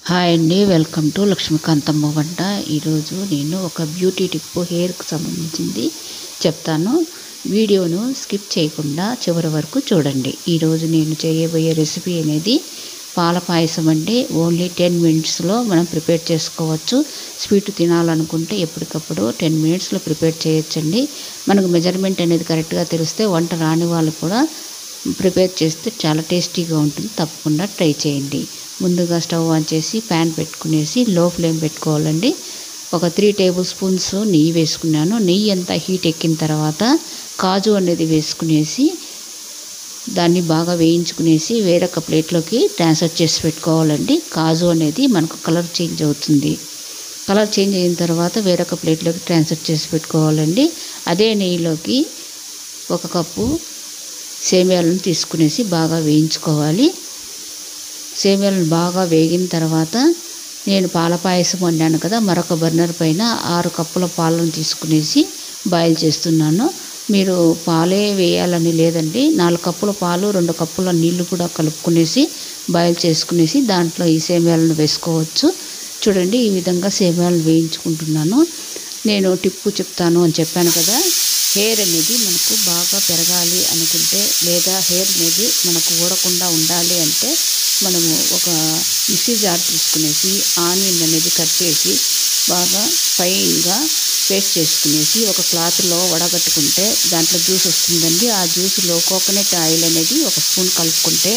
hi అండి welcome to Lakshmikanthamma వంట ఈరోజు నేను ఒక బ్యూటీ టిప్ హెయిర్కి సంబంధించింది చెప్తాను వీడియోను స్కిప్ చేయకుండా చివరి వరకు చూడండి ఈరోజు నేను చేయబోయే రెసిపీ అనేది పాల పాయసం అండి ఓన్లీ టెన్ మినిట్స్లో మనం ప్రిపేర్ చేసుకోవచ్చు స్వీట్ తినాలనుకుంటే ఎప్పటికప్పుడు టెన్ మినిట్స్లో ప్రిపేర్ చేయొచ్చండి మనకు మెజర్మెంట్ అనేది కరెక్ట్గా తెలిస్తే వంట రాని వాళ్ళు కూడా ప్రిపేర్ చేస్తే చాలా టేస్టీగా ఉంటుంది తప్పకుండా ట్రై చేయండి ముందుగా స్టవ్ ఆన్ చేసి ప్యాన్ పెట్టుకునేసి లో ఫ్లేమ్ పెట్టుకోవాలండి ఒక త్రీ టేబుల్ స్పూన్స్ నెయ్యి వేసుకున్నాను నెయ్యి అంతా హీట్ ఎక్కిన తర్వాత కాజు అనేది వేసుకునేసి దాన్ని బాగా వేయించుకునేసి వేరొక ప్లేట్లోకి ట్రాన్స్ఫర్ చేసి పెట్టుకోవాలండి కాజు అనేది మనకు కలర్ చేంజ్ అవుతుంది కలర్ చేంజ్ అయిన తర్వాత వేరొక ప్లేట్లోకి ట్రాన్స్ఫర్ చేసి పెట్టుకోవాలండి అదే నెయ్యిలోకి ఒక కప్పు సేమియాలను తీసుకునేసి బాగా వేయించుకోవాలి సేమియాలను బాగా వేగిన తర్వాత నేను పాల పాయసం వండాను కదా మరొక బర్నర్ పైన ఆరు కప్పుల పాలను తీసుకునేసి బాయిల్ చేస్తున్నాను మీరు పాలే వేయాలని లేదండి నాలుగు కప్పుల పాలు రెండు కప్పుల నీళ్లు కూడా కలుపుకునేసి బాయిల్ చేసుకునేసి దాంట్లో ఈ సేమియాలను వేసుకోవచ్చు చూడండి ఈ విధంగా సేమియాలను వేయించుకుంటున్నాను నేను టిప్పు చెప్తాను అని చెప్పాను కదా హెయిర్ అనేది మనకు బాగా పెరగాలి అనుకుంటే లేదా హెయిర్ అనేది మనకు ఊడకుండా ఉండాలి అంటే మనము ఒక మిక్సీ జార్ తీసుకునేసి ఆనియన్ అనేది కట్ చేసి బాగా ఫైన్గా పేస్ట్ చేసుకునేసి ఒక క్లాత్లో వడగట్టుకుంటే దాంట్లో జ్యూస్ వస్తుందండి ఆ జ్యూస్లో కోకోనట్ ఆయిల్ అనేది ఒక స్పూన్ కలుపుకుంటే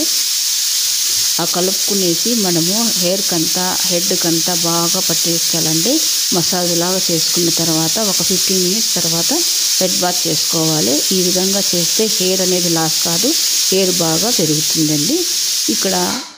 ఆ కలుపుకునేసి మనము హెయిర్కి అంతా హెడ్కి అంతా బాగా పట్టేసుకోవాలండి మసాజ్ లాగా చేసుకున్న తర్వాత ఒక ఫిఫ్టీన్ మినిట్స్ తర్వాత హెడ్ బాత్ చేసుకోవాలి ఈ విధంగా చేస్తే హెయిర్ అనేది లాస్ కాదు హెయిర్ బాగా పెరుగుతుందండి ఇక్కడ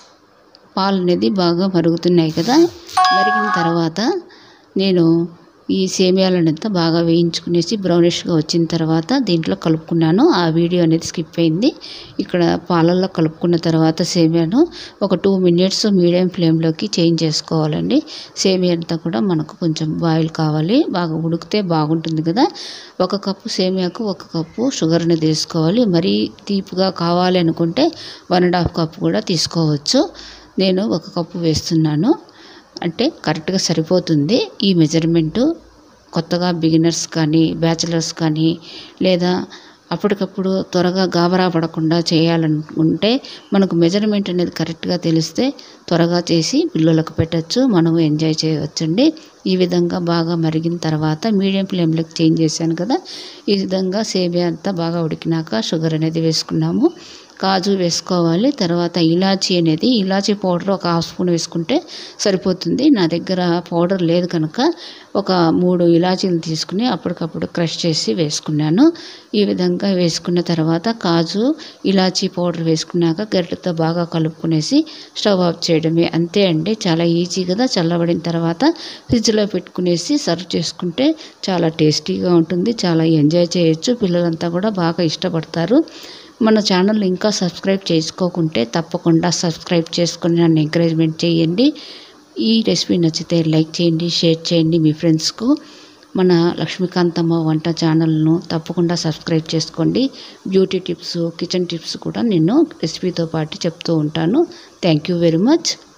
పాలు అనేది బాగా మరుగుతున్నాయి కదా మరిగిన తర్వాత నేను ఈ సేమియాలనంతా బాగా వేయించుకునేసి బ్రౌనిష్గా వచ్చిన తర్వాత దీంట్లో కలుపుకున్నాను ఆ వీడియో అనేది స్కిప్ అయింది ఇక్కడ పాలల్లో కలుపుకున్న తర్వాత సేమియాను ఒక టూ మినిట్స్ మీడియం ఫ్లేమ్లోకి చేంజ్ చేసుకోవాలండి సేమియా అంతా కూడా మనకు కొంచెం బాయిల్ కావాలి బాగా ఉడికితే బాగుంటుంది కదా ఒక కప్పు సేమియాకు ఒక కప్పు షుగర్ అనేది వేసుకోవాలి మరీ తీపిగా కావాలి అనుకుంటే వన్ అండ్ హాఫ్ కప్ కూడా తీసుకోవచ్చు నేను ఒక కప్పు వేస్తున్నాను అంటే కరెక్ట్గా సరిపోతుంది ఈ మెజర్మెంటు కొత్తగా బిగినర్స్ కానీ బ్యాచిలర్స్ కానీ లేదా అప్పటికప్పుడు త్వరగా గాబరా పడకుండా చేయాలనుకుంటే మనకు మెజర్మెంట్ అనేది కరెక్ట్గా తెలిస్తే త్వరగా చేసి పిల్లలకు పెట్టచ్చు మనం ఎంజాయ్ చేయవచ్చండి ఈ విధంగా బాగా మరిగిన తర్వాత మీడియం ఫ్లేమ్లోకి చేంజ్ చేశాను కదా ఈ విధంగా సేమియా అంతా బాగా ఉడికినాక షుగర్ అనేది వేసుకున్నాము కాజు వేసుకోవాలి తర్వాత ఇలాచీ అనేది ఇలాచీ పౌడర్ ఒక హాఫ్ స్పూన్ వేసుకుంటే సరిపోతుంది నా దగ్గర పౌడర్ లేదు కనుక ఒక మూడు ఇలాచీలు తీసుకుని అప్పటికప్పుడు క్రష్ చేసి వేసుకున్నాను ఈ విధంగా వేసుకున్న తర్వాత కాజు ఇలాచీ పౌడర్ వేసుకున్నాక గరిటెతో బాగా కలుపుకునేసి స్టవ్ ఆఫ్ చేయడమే అంతే అండి చాలా ఈజీ కదా చల్లబడిన తర్వాత ఫ్రిడ్జ్లో పెట్టుకునేసి సర్వ్ చేసుకుంటే చాలా టేస్టీగా ఉంటుంది చాలా ఎంజాయ్ చేయొచ్చు పిల్లలంతా కూడా బాగా ఇష్టపడతారు మన ఛానల్ ఇంకా సబ్స్క్రైబ్ చేసుకోకుంటే తప్పకుండా సబ్స్క్రైబ్ చేసుకొని నన్ను ఎంకరేజ్మెంట్ చేయండి ఈ రెసిపీ నచ్చితే లైక్ చేయండి షేర్ చేయండి మీ ఫ్రెండ్స్కు మన లక్ష్మీకాంతమ్మ వంట ఛానల్ను తప్పకుండా సబ్స్క్రైబ్ చేసుకోండి బ్యూటీ టిప్స్ కిచెన్ టిప్స్ కూడా నేను రెసిపీతో పాటు చెప్తూ ఉంటాను థ్యాంక్ యూ వెరీ మచ్